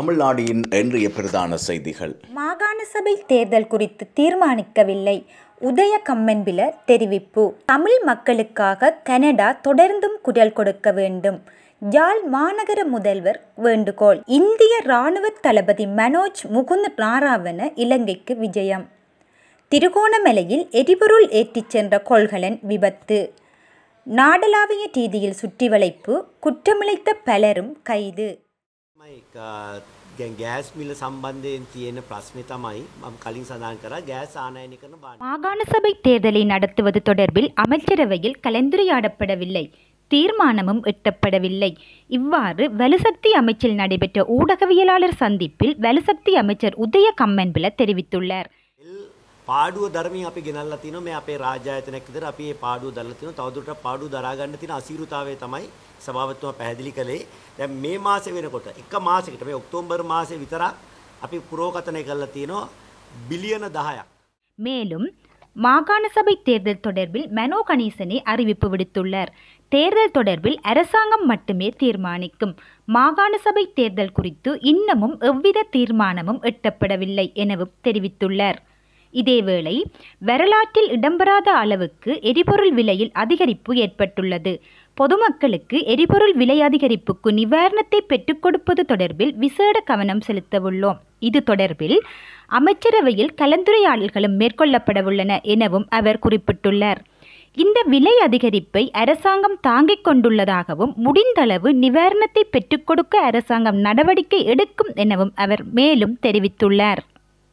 தமிழ்நாடின் இன்றைய பிரதான செய்திகள் மாகாண சபை தேர்தல் குறித்து தீர்மானிக்கவில்லை உதய கம்மன்பில தெரிவிப்பு தமிழ் மக்களுக்காக கனடா தொடர்ந்தும் குரல் கொடுக்க வேண்டும் யாழ் மாநகர முதல்வர் வேண்டுகோள் இந்திய இராணுவ தளபதி மனோஜ் முகுந்த் நாராவன இலங்கைக்கு விஜயம் திருகோணமலையில் எரிபொருள் ஏற்றிச் சென்ற கொள்கலன் விபத்து நாடளாவிய ரீதியில் சுற்றி வளைப்பு குற்றமிழைத்த பலரும் கைது මයි ගැන් ගෑස් මිල සම්බන්ධයෙන් තියෙන ප්‍රශ්නය තමයි මම කලින් සඳහන් කර ගෑස් ආනයනය කරන බාන. மாகாண சபை தேர்தலை நடத்துவது தொடர்பில் அமைச்சரவையில் கலந்துரையாடப்படவில்லை தீர்மானமும் எட்டப்படவில்லை இவ்வாறு வலுசக்தி அமைச்சில் நடைபெற்ற ஊடகவியலாளர் சந்திப்பில் வலுசக்தி அமைச்சர் உதய கம்மன்பில தெரிவித்துள்ளார் පාඩුව ධර්මින් අපි ගෙනල්ලා තිනවා මේ අපේ රාජ්‍යායතනයක් විතර අපි මේ පාඩුව දරලා තිනවා තවදුරටත් පාඩුව දරා ගන්න තියෙන අසීරුතාවය තමයි සභාපතිතුමා පැහැදිලි කළේ දැන් මේ මාසෙ වෙනකොට එක මාසයකට මේ ඔක්තෝබර් මාසෙ විතරක් අපි පුරෝකතනය කරලා තියෙනවා බිලියන 10ක් மேலும் மாகாண சபை தேர்தல் தொடர்பில் மனோ கணேசனே அறிவிப்பு விடுத்துள்ளார் தேர்தல் தொடர்பில் அரசாங்கம் மட்டுமே தீர்மானிக்கும் மாகாண சபை தேர்தல் குறித்து இன்னமும் எவ்வித தீர்மானமும் எட்டப்படவில்லை எனவும் தெரிவித்துள்ளார் இதேவேளை வரலாற்றில் இடம்பெறாத அளவுக்கு எரிபொருள் விலையில் அதிகரிப்பு ஏற்பட்டுள்ளது பொதுமக்களுக்கு எரிபொருள் விலை அதிகரிப்புக்கு நிவாரணத்தை பெற்றுக் கொடுப்பது தொடர்பில் விசேட கவனம் செலுத்தவுள்ளோம் இது தொடர்பில் அமைச்சரவையில் கலந்துரையாடல்களும் மேற்கொள்ளப்படவுள்ளன எனவும் அவர் குறிப்பிட்டுள்ளார் இந்த விலை அதிகரிப்பை அரசாங்கம் தாங்கிக் கொண்டுள்ளதாகவும் முடிந்தளவு நிவாரணத்தை பெற்றுக் கொடுக்க அரசாங்கம் நடவடிக்கை எடுக்கும் எனவும் அவர் மேலும் தெரிவித்துள்ளார்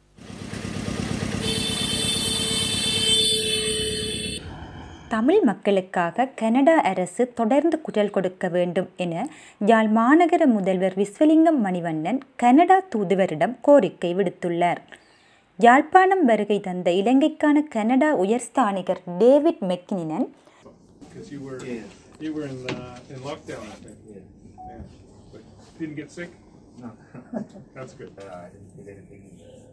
தமிழ் மக்களுக்காக கனடா அரசு தொடர்ந்து குரல் கொடுக்க வேண்டும் என யாழ் மாநகர முதல்வர் விஸ்வலிங்கம் மணிவண்ணன் கனடா தூதுவரிடம் கோரிக்கை விடுத்துள்ளார் யாழ்ப்பாணம் வருகை தந்த இலங்கைக்கான கனடா உயர்ஸ்தானிகர் David McKinnon Because you were you were in uh, in lockdown, I think. Yeah. But didn't get sick. No. That's good. Uh, I didn't feel anything.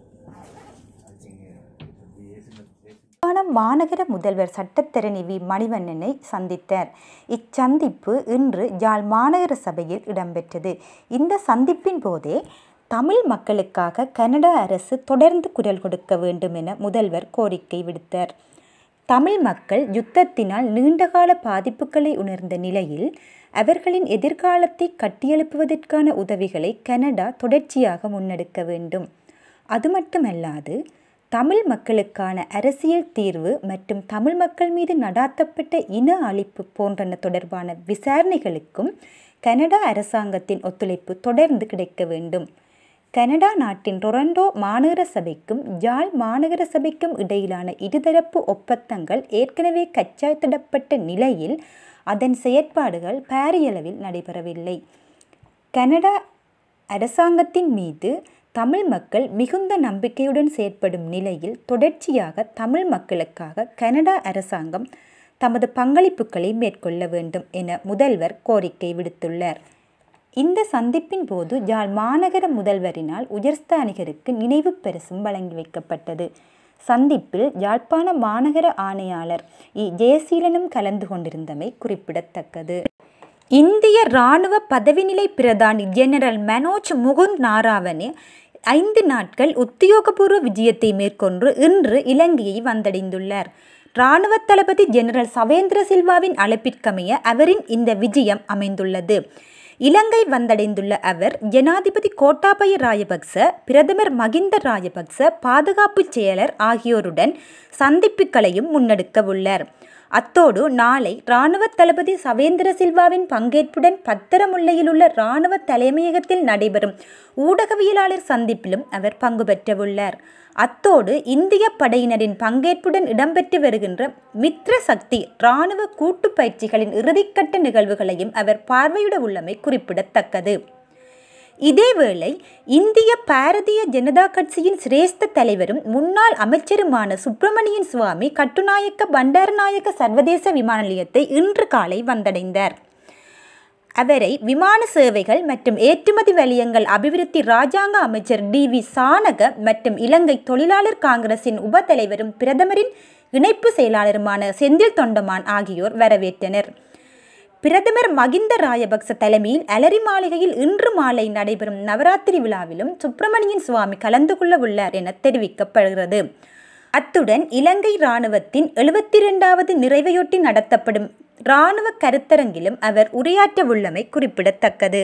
I think uh, it would be asymptomatic. Yazhpanam மாநகர முதல்வர் சட்டத்தரணி we மணிவண்ணனை சந்தித்தார் இச்சந்திப்பு இன்று யாழ் மாநகர சபையில் இடம்பெற்றது இந்த சந்திப்பின் போதே தமிழ் மக்களுக்காக கனடா அரசு தொடர்ந்து குரல் கொடுக்க வேண்டும் என முதல்வர் கோரிக்கை விடுத்தார் தமிழ் மக்கள் யுத்தத்தினால் நீண்டகால பாதிப்புகளை உணர்ந்த நிலையில் அவர்களின் எதிர்காலத்தை கட்டியெழுப்புவதற்கான உதவிகளை கனடா தொடர்ச்சியாக முன்னெடுக்க வேண்டும் அது மட்டுமல்லாது தமிழ் மக்களுக்கான அரசியல் தீர்வு மற்றும் தமிழ் மக்கள் மீது நடாத்தப்பட்ட இன அழிப்பு போன்றன தொடர்பான விசாரணைகளுக்கும் கனடா அரசாங்கத்தின் ஒத்துழைப்பு தொடர்ந்து கிடைக்க வேண்டும் கனடா நாட்டின் டொரண்டோ மாநகர சபைக்கும் யாழ் மாநகர சபைக்கும் இடையிலான இருதரப்பு ஒப்பந்தங்கள் ஏற்கனவே கச்சாத்திடப்பட்ட நிலையில் அதன் செயற்பாடுகள் பாரியளவில் நடைபெறவில்லை கனடா அரசாங்கத்தின் மீது தமிழ் மக்கள் மிகுந்த நம்பிக்கையுடன் செயற்படும் நிலையில் தொடர்ச்சியாக தமிழ் மக்களுக்காக கனடா அரசாங்கம் தமது பங்களிப்புகளை மேற்கொள்ள வேண்டும் என முதல்வர் கோரிக்கை விடுத்துள்ளார் இந்த சந்திப்பின் போது யாழ் மாநகர முதல்வரினால் உயர்ஸ்தானிகருக்கு நினைவு பரிசும் வழங்கி வைக்கப்பட்டது சந்திப்பில் யாழ்ப்பாண மாநகர ஆணையாளர் இ ஜெயசீலனும் கலந்து கொண்டிருந்தமை குறிப்பிடத்தக்கது இந்திய இராணுவ பதவிநிலை பிரதானி ஜெனரல் மனோஜ் முகுந்த் நாராவனே ஐந்து நாட்கள் உத்தியோகபூர்வ விஜயத்தை மேற்கொண்டு இன்று இலங்கையை வந்தடைந்துள்ளார் இராணுவ தளபதி ஜெனரல் சவேந்திர சில்வாவின் அழைப்பிற்கமைய அவரின் இந்த விஜயம் அமைந்துள்ளது இலங்கை வந்தடைந்துள்ள அவர் ஜனாதிபதி கோட்டாபய ராயபக்ச பிரதமர் மகிந்த ராஜபக்ச பாதுகாப்பு செயலர் ஆகியோருடன் சந்திப்புகளையும் முன்னெடுக்க உள்ளார் அத்தோடு நாளை இராணுவ தளபதி சவேந்திர சில்வாவின் பங்கேற்புடன் பத்திரமுல்லையில் உள்ள இராணுவ தலைமையகத்தில் நடைபெறும் ஊடகவியலாளர் சந்திப்பிலும் அவர் பங்கு பெற்றவுள்ளார் அத்தோடு இந்திய படையினரின் பங்கேற்புடன் இடம்பெற்று வருகின்ற மித்ர சக்தி இராணுவ கூட்டு பயிற்சிகளின் இறுதிக்கட்ட நிகழ்வுகளையும் அவர் பார்வையிட உள்ளமை குறிப்பிடத்தக்கது இதேவேளை இந்திய பாரதிய ஜனதா கட்சியின் சிரேஷ்ட தலைவரும் முன்னாள் அமைச்சருமான சுப்பிரமணியன் சுவாமி கட்டுநாயக்க பண்டாரநாயக்க சர்வதேச விமான நிலையத்தை இன்று காலை வந்தடைந்தார் அவரை விமான சேவைகள் மற்றும் ஏற்றுமதி வலயங்கள் அபிவிருத்தி ராஜாங்க அமைச்சர் டி வி சானக மற்றும் இலங்கை தொழிலாளர் காங்கிரசின் உப தலைவரும் பிரதமரின் இணைப்பு செயலாளருமான செந்தில் தொண்டமான் ஆகியோர் வரவேற்றனர் பிரதமர் மகிந்த ராயபக்ச தலைமையில் அலரி மாளிகையில் இன்று மாலை நடைபெறும் நவராத்திரி விழாவிலும் சுப்பிரமணியன் சுவாமி கலந்து கொள்ள உள்ளார் என தெரிவிக்கப்படுகிறது அத்துடன் இலங்கை இராணுவத்தின் எழுபத்தி இரண்டாவது நிறைவையொட்டி நடத்தப்படும் இராணுவ கருத்தரங்கிலும் அவர் உரையாற்ற உள்ளமை குறிப்பிடத்தக்கது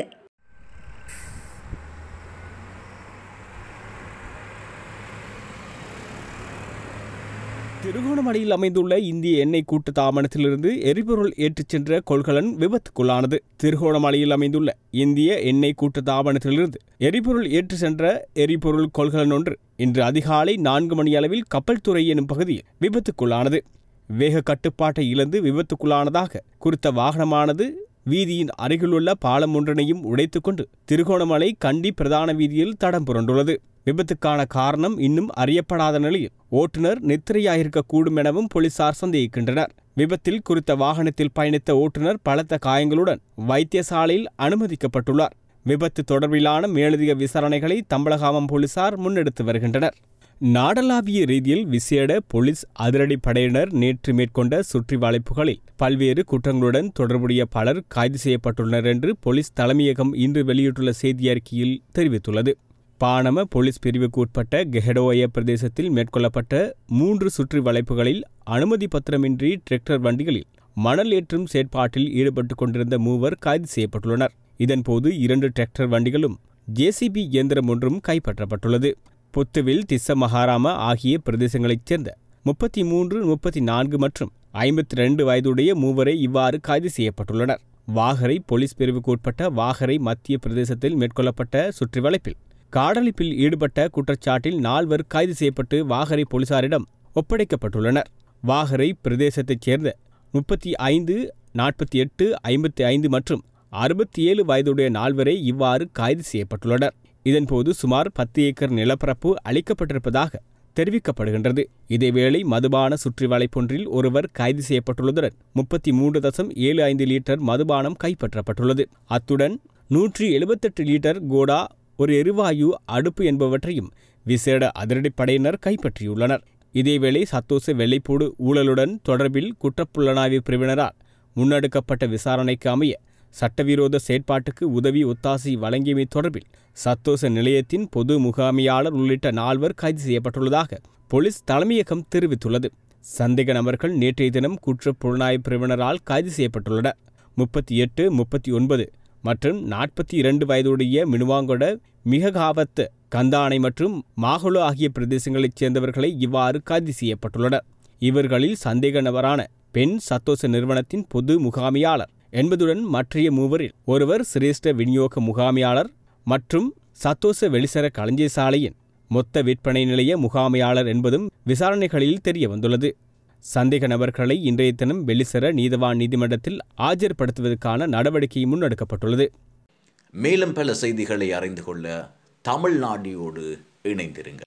திருகோணமலையில் அமைந்துள்ள இந்திய எண்ணெய் கூட்டு தாபனத்திலிருந்து எரிபொருள் ஏற்றிச் சென்ற கொள்கலன் விபத்துக்குள்ளானது திருகோணமலையில் அமைந்துள்ள இந்திய எண்ணெய் கூட்டு தாபனத்திலிருந்து எரிபொருள் ஏற்றி சென்ற எரிபொருள் கொள்கலன் ஒன்று இன்று அதிகாலை நான்கு மணி அளவில் கப்பல் துறை எனும் பகுதியில் விபத்துக்குள்ளானது வேக கட்டுப்பாட்டை இழந்து விபத்துக்குள்ளானதாக குறித்த வாகனமானது வீதியின் அருகிலுள்ள பாலம் ஒன்றினையும் உடைத்துக்கொண்டு திருகோணமலை கண்டி பிரதான வீதியில் தடம் புரண்டுள்ளது விபத்துக்கான காரணம் இன்னும் அறியப்படாத நிலையில் ஓட்டுநர் நித்திரையாயிருக்கக்கூடும் எனவும் போலீசார் சந்தேகிக்கின்றனர் விபத்தில் குறித்த வாகனத்தில் பயணித்த ஓட்டுநர் பலத்த காயங்களுடன் வைத்தியசாலையில் அனுமதிக்கப்பட்டுள்ளார் விபத்து தொடர்பிலான மேலதிக விசாரணைகளை தம்பலகாமம் போலீசார் முன்னெடுத்து வருகின்றனர் நாடளாவிய ரீதியில் விசேட போலீஸ் அதிரடி படையினர் நேற்று மேற்கொண்ட சுற்றி வளைப்புகளில் பல்வேறு குற்றங்களுடன் தொடர்புடைய பலர் கைது செய்யப்பட்டுள்ளனர் என்று போலீஸ் தலைமையகம் இன்று வெளியிட்டுள்ள செய்தி அறிக்கையில் தெரிவித்துள்ளது பாணம போலீஸ் பிரிவுக்கு உட்பட்ட கெஹடோய பிரதேசத்தில் மேற்கொள்ளப்பட்ட மூன்று சுற்றி வளைப்புகளில் அனுமதி பத்திரமின்றி டிராக்டர் வண்டிகளில் மணல் ஏற்றும் செயற்பாட்டில் ஈடுபட்டு கொண்டிருந்த மூவர் கைது செய்யப்பட்டுள்ளனர் இதன்போது இரண்டு டிராக்டர் வண்டிகளும் ஜேசிபி இயந்திரம் ஒன்றும் கைப்பற்றப்பட்டுள்ளது புத்துவில் திஸ்ஸ மகாராம ஆகிய பிரதேசங்களைச் சேர்ந்த முப்பத்தி மூன்று முப்பத்தி நான்கு மற்றும் ஐம்பத்தி ரெண்டு வயதுடைய மூவரை இவ்வாறு கைது செய்யப்பட்டுள்ளனர் வாகரை போலீஸ் பிரிவுக்கு உட்பட்ட வாகரை மத்திய பிரதேசத்தில் மேற்கொள்ளப்பட்ட சுற்றிவளைப்பில் காடழிப்பில் ஈடுபட்ட குற்றச்சாட்டில் நால்வர் கைது செய்யப்பட்டு வாகரை போலீசாரிடம் ஒப்படைக்கப்பட்டுள்ளனர் வாகரை பிரதேசத்தைச் சேர்ந்த முப்பத்தி ஐந்து நாற்பத்தி எட்டு ஐம்பத்தி ஐந்து மற்றும் அறுபத்தி ஏழு வயதுடைய நால்வரை இவ்வாறு கைது செய்யப்பட்டுள்ளனர் இதன்போது சுமார் பத்து ஏக்கர் நிலப்பரப்பு அளிக்கப்பட்டிருப்பதாக தெரிவிக்கப்படுகின்றது இதேவேளை மதுபான சுற்றி வளைப்பொன்றில் ஒருவர் கைது செய்யப்பட்டுள்ளதுடன் முப்பத்தி மூன்று தசம் ஏழு ஐந்து லிட்டர் மதுபானம் கைப்பற்றப்பட்டுள்ளது அத்துடன் நூற்றி எழுபத்தெட்டு லிட்டர் கோடா ஒரு எரிவாயு அடுப்பு என்பவற்றையும் விசேட அதிரடிப்படையினர் கைப்பற்றியுள்ளனர் இதேவேளை சத்தோச வெள்ளைப்பூடு ஊழலுடன் தொடர்பில் குற்றப்புலனாய்வு பிரிவினரால் முன்னெடுக்கப்பட்ட விசாரணைக்கு அமைய சட்டவிரோத செயற்பாட்டுக்கு உதவி ஒத்தாசி வழங்கியமை தொடர்பில் சத்தோச நிலையத்தின் பொது முகாமையாளர் உள்ளிட்ட நால்வர் கைது செய்யப்பட்டுள்ளதாக போலீஸ் தலைமையகம் தெரிவித்துள்ளது சந்தேக நபர்கள் நேற்றைய தினம் குற்ற புலனாய்வு பிரிவினரால் கைது செய்யப்பட்டுள்ளனர் முப்பத்தி எட்டு முப்பத்தி ஒன்பது மற்றும் நாற்பத்தி இரண்டு வயதுடைய மினுவாங்கொட மிககாவத்து கந்தானை மற்றும் மாகுலு ஆகிய பிரதேசங்களைச் சேர்ந்தவர்களை இவ்வாறு கைது செய்யப்பட்டுள்ளனர் இவர்களில் சந்தேக நபரான பெண் சத்தோச நிறுவனத்தின் பொது முகாமையாளர் என்பதுடன் மற்றைய மூவரில் ஒருவர் சிரேஷ்ட விநியோக முகாமையாளர் மற்றும் சத்தோச வெளிசர களஞ்சியசாலையின் மொத்த விற்பனை நிலைய முகாமையாளர் என்பதும் விசாரணைகளில் தெரிய வந்துள்ளது சந்தேக நபர்களை இன்றைய தினம் வெளிசர நீதவான் நீதிமன்றத்தில் ஆஜர்படுத்துவதற்கான நடவடிக்கை முன்னெடுக்கப்பட்டுள்ளது மேலும் பல செய்திகளை அறிந்து கொள்ள தமிழ்நாடியோடு இணைந்திருங்கள்